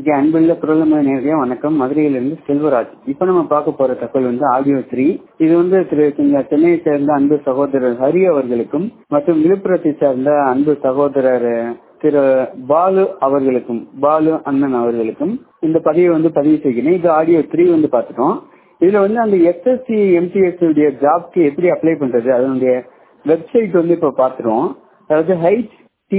okay அன்புள்ள பிரதமர் நேரடியா வணக்கம் மதுரையிலிருந்து செல்வராஜ் இப்ப நம்ம பார்க்க போற தகவல் வந்து ஆடியோ த்ரீ இது வந்து திரு சிங்க- சென்னையை சேர்ந்த அன்பு சகோதரர் ஹரி அவர்களுக்கும் மற்றும் விழுப்புரத்தை சேர்ந்த அன்பு சகோதரர் திரு பாலு அவர்களுக்கும் பாலு அண்ணன் அவர்களுக்கும் இந்த பதிவை வந்து பதிவு செய்கிறேன் இது ஆடியோ த்ரீ வந்து பார்த்துட்டோம் இதுல வந்து அந்த எஸ்எஸ்சி எம்டிஎஸ் உடைய ஜாப்க்கு எப்படி அப்ளை பண்றது அதனுடைய வெப்சைட் வந்து இப்ப பார்த்துருவோம் அதாவது H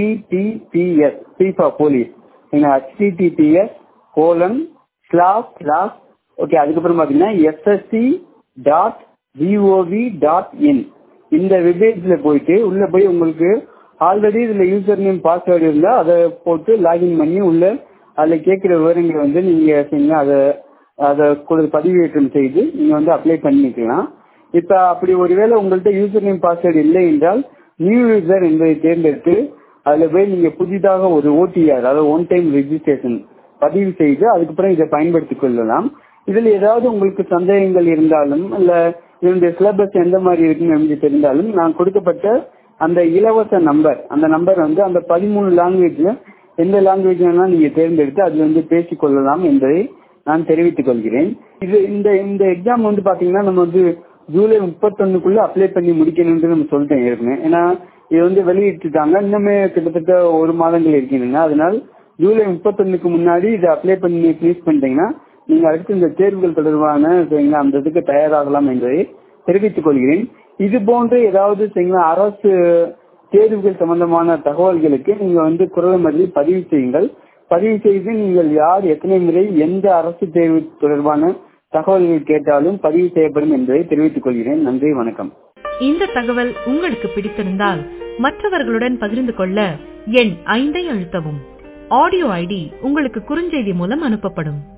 TTPS FIFA police HTTPS colon slash slash okay அதுக்கப்புறம் பாத்தீங்கன்னா SSC dot GOV dot in இந்த வெப்பேஜ்ல போயிட்டு உள்ள போய் உங்களுக்கு ஆல்ரெடி இதுல யூசர் நேம் பாஸ்வேர்டு இருந்தா அதை போட்டு லாகின் பண்ணி உள்ள அதுல கேட்கிற விவரங்களை வந்து நீங்க செய்யுங்க அதை அதை கூட பதிவேற்றம் செய்து நீங்க வந்து அப்ளை பண்ணிக்கலாம் இப்ப அப்படி ஒருவேளை உங்கள்ட்ட யூசர் நேம் பாஸ்வேர்டு இல்லை என்றால் நியூ யூசர் என்பதை தேர்ந்தெடுத்து அதுல போய் நீங்க புதிதாக ஒரு ஓடிஆர் அதாவது ஒன் டைம் ரெஜிஸ்ட்ரேஷன் பதிவு செய்து அதுக்கப்புறம் இதை பயன்படுத்திக் கொள்ளலாம் இதுல ஏதாவது உங்களுக்கு சந்தேகங்கள் இருந்தாலும் இல்ல இதனுடைய சிலபஸ் எந்த மாதிரி இருக்குன்னு எனக்கு தெரிந்தாலும் நான் கொடுக்கப்பட்ட அந்த இலவச நம்பர் அந்த நம்பர் வந்து அந்த பதிமூணு லாங்குவேஜ்ல எந்த லாங்குவேஜ் வேணாலும் நீங்க தேர்ந்தெடுத்து அதுல வந்து பேசிக் கொள்ளலாம் என்பதை நான் தெரிவித்துக் கொள்கிறேன் இது இந்த இந்த எக்ஸாம் வந்து பாத்தீங்கன்னா நம்ம வந்து ஜூலை முப்பத்தொன்னுக்குள்ள அப்ளை பண்ணி முடிக்கணும்னு நம்ம சொல்லிட்டேன் ஏற்கனவே ஏன்னா இது வந்து வெளியிட்டுட்டாங்க இன்னுமே கிட்டத்தட்ட ஒரு மாதங்கள் இருக்கின்றன அதனால் ஜூலை முப்பத்தொன்னுக்கு முன்னாடி இதை அப்ளை பண்ணி ஃபினிஷ் பண்ணிட்டீங்கன்னா நீங்க அடுத்து இந்த தேர்வுகள் தொடர்பான சரிங்களா, அந்த இதுக்கு தயாராகலாம் என்பதை தெரிவித்துக் கொள்கிறேன் இது போன்ற ஏதாவது சரிங்களா, அரசு தேர்வுகள் சம்பந்தமான தகவல்களுக்கு நீங்க வந்து குரல் மதில் பதிவு செய்யுங்கள் பதிவு செய்து நீங்கள் யார் எத்தனை முறை எந்த அரசு தேர்வு தொடர்பான தகவல்கள் கேட்டாலும் பதிவு செய்யப்படும் என்பதை தெரிவித்துக் கொள்கிறேன் நன்றி வணக்கம் இந்த தகவல் உங்களுக்கு பிடித்திருந்தால் மற்றவர்களுடன் பகிர்ந்து கொள்ள எண் ஐந்தை அழுத்தவும் ஆடியோ ஐடி உங்களுக்கு குறுஞ்செய்தி மூலம் அனுப்பப்படும்